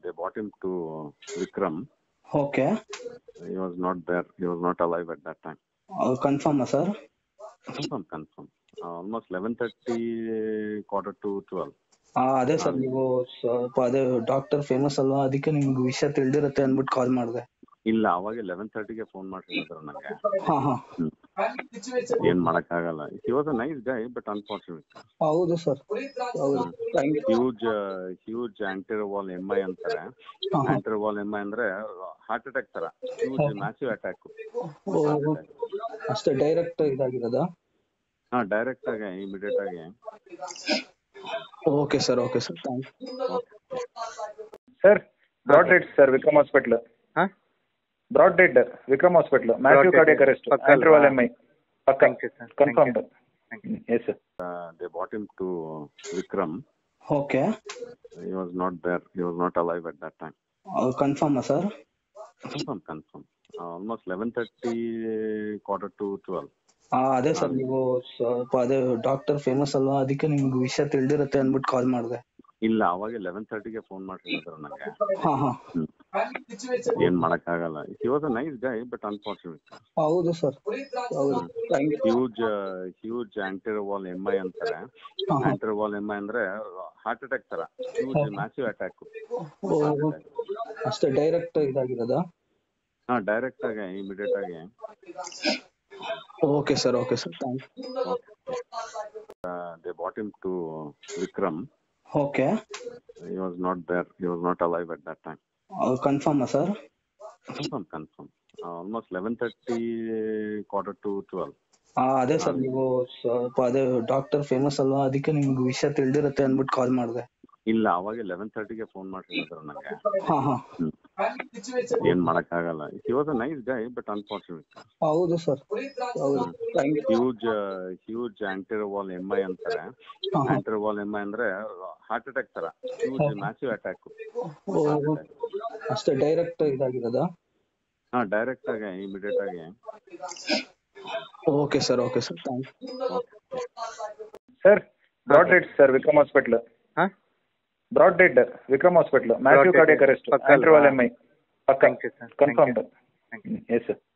they brought him to Vikram. Okay He was not there. He was not alive at that time. ಕನ್ಫರ್ಮಾ sir Confirm, confirm. Uh, almost 11:30, quarter to 12. ಅದೇ sir ನೀವು ಸ್ವಲ್ಪ ಅದೇ doctor famous ಅಲ್ವಾ ಅದಕ್ಕೆ ನಿಮ್ಗೆ ವಿಷಯ ತಿಳಿದಿರುತ್ತೆ ಅಂದ್ಬಿಟ್ಟು ಕಾಲ್ ಮಾಡಿದೆ ಇಲ್ಲ ಅವಾಗ ಲೆವೆನ್ ತರ್ಟಿಗೆ ಫೋನ್ ಮಾಡಿ ಹೇಳಿದ್ರು ನಂಗೆ ಹಾ ಹಾ ಏನ್ ಮಾಡಕ್ಕಾಗಲ್ಲ he was a nice guy but unfortunate ಹೌದು ಸರ್ ಹೌದು thank you huge huge anterior wall M I ಅಂತಾರೆ ಹಾ ಹಾ ಆಂಟಿರೋವಾಲ್ ಎಂ ಐ ಅಂದ್ರೆ ಹಾರ್ಟ್ ಅಟ್ಯಾಕ್ ತರ ಹ್ಯೂಜ್ ಮ್ಯಾಸಿವ್ ಅಟ್ಯಾಕ್ ಓ, ಅಷ್ಟೇ ಡೈರೆಕ್ಟ್ ಇದಾಗಿರೋದಾ ಹಾ ಡೈರೆಕ್ಟ್ ಆಗಿ ಇಮಿಡಿಯೇಟ್ ಆಗಿ okay sir okay sir thank sir brought dead sir Vikram hospital ಹಾ brought dead Vikram hospital Matthew dead. Cardiac arrest ಪಕ್ಕ ಅಲ್ವಾ? ಆಂಟ್ರಿವಲ್ ಎಂ ಐ ಪಕ್ಕ Thank you, sir. Confirmed Thank you. Yes sir they brought him to Vikram okay he was not there he was not alive at that time ಕನ್ಫರ್ಮಾ sir confirm confirm almost eleven thirty quarter to twelve ಅದೇ sir ನೀವು ಸ್ವಲ್ಪ ಅದೇ doctor famous ಅಲ್ವಾ ಅದಕ್ಕೆ ನಿಮ್ಗೆ ವಿಷಯ ತಿಳಿದಿರುತ್ತೆ ಅಂದ್ಬಿಟ್ಟು ಕಾಲ್ ಮಾಡಿದೆ ಇಲ್ಲ ಅವಾಗ ಲೆವೆನ್ ತರ್ಟಿಗೆ ಫೋನ್ ಮಾಡಿ ಹೇಳಿದ್ರು ನಂಗೆ ಹಾ ಹಾ ಏನ್ ಮಾಡಕ್ಕಾಗಲ್ಲ he was a nice guy but unfortunate ಹೌದು ಸರ್ ಹೌದು thank you huge huge anterior wall M I ಅಂತಾರೆ ಹಾ ಹಾ ಆಂಟಿರೋವಾಲ್ ಎಂ ಐ ಅಂದ್ರೆ ಹಾರ್ಟ್ ಅಟ್ಯಾಕ್ ತರ ಹ್ಯೂಜ್ ಮ್ಯಾಸಿವ್ ಅಟ್ಯಾಕ್ ಓ, ಅಷ್ಟೇ ಡೈರೆಕ್ಟ್ ಇದಾಗಿರೋದಾ ಹಾ ಡೈರೆಕ್ಟ್ ಆಗಿ ಇಮಿಡಿಯೇಟ್ ಆಗಿ okay sir okay sir thank they brought him to Vikram okay he was not there he was not alive at that time ಕನ್ಫರ್ಮಾ sir confirm confirm almost eleven thirty quarter to twelve ಅದೇ sir ನೀವು ಸ್ವಲ್ಪ ಅದೇ doctor famous ಅಲ್ವಾ ಅದಕ್ಕೆ ನಿಮ್ಗೆ ವಿಷಯ ತಿಳಿದಿರುತ್ತೆ ಅಂದ್ಬಿಟ್ಟು ಕಾಲ್ ಮಾಡಿದೆ ಇಲ್ಲ ಅವಾಗ ಲೆವೆನ್ ತರ್ಟಿಗೆ ಫೋನ್ ಮಾಡಿ ಹೇಳಿದ್ರು ನಂಗೆ ಹಾ ಹಾ ಏನ್ ಮಾಡಕ್ಕಾಗಲ್ಲ he was a nice guy but unfortunate ಹೌದು ಸರ್ ಹೌದು thank you huge huge anterior wall M I ಅಂತಾರೆ ಹಾ ಹಾ ಆಂಟಿರೋವಾಲ್ ಎಂ ಐ ಅಂದ್ರೆ ಹಾರ್ಟ್ ಅಟ್ಯಾಕ್ ತರ ಹ್ಯೂಜ್ ಮ್ಯಾಸಿವ್ ಅಟ್ಯಾಕ್ ಓ, ಅಷ್ಟೇ ಡೈರೆಕ್ಟ್ ಇದಾಗಿರೋದಾ ಹಾ ಡೈರೆಕ್ಟ್ ಆಗಿ ಇಮಿಡಿಯೇಟ್ ಆಗಿ okay sir okay sir thank sir brought dead sir Vikram hospital ಹಾ brought dead Vikram hospital Matthew dead. Cardiac arrest ಪಕ್ಕ ಅಲ್ವಾ? ಆಂಟ್ರಿವಲ್ ಎಂ ಐ ಪಕ್ಕ Thank you, sir. Thank you. Confirmed Thank you. Yes sir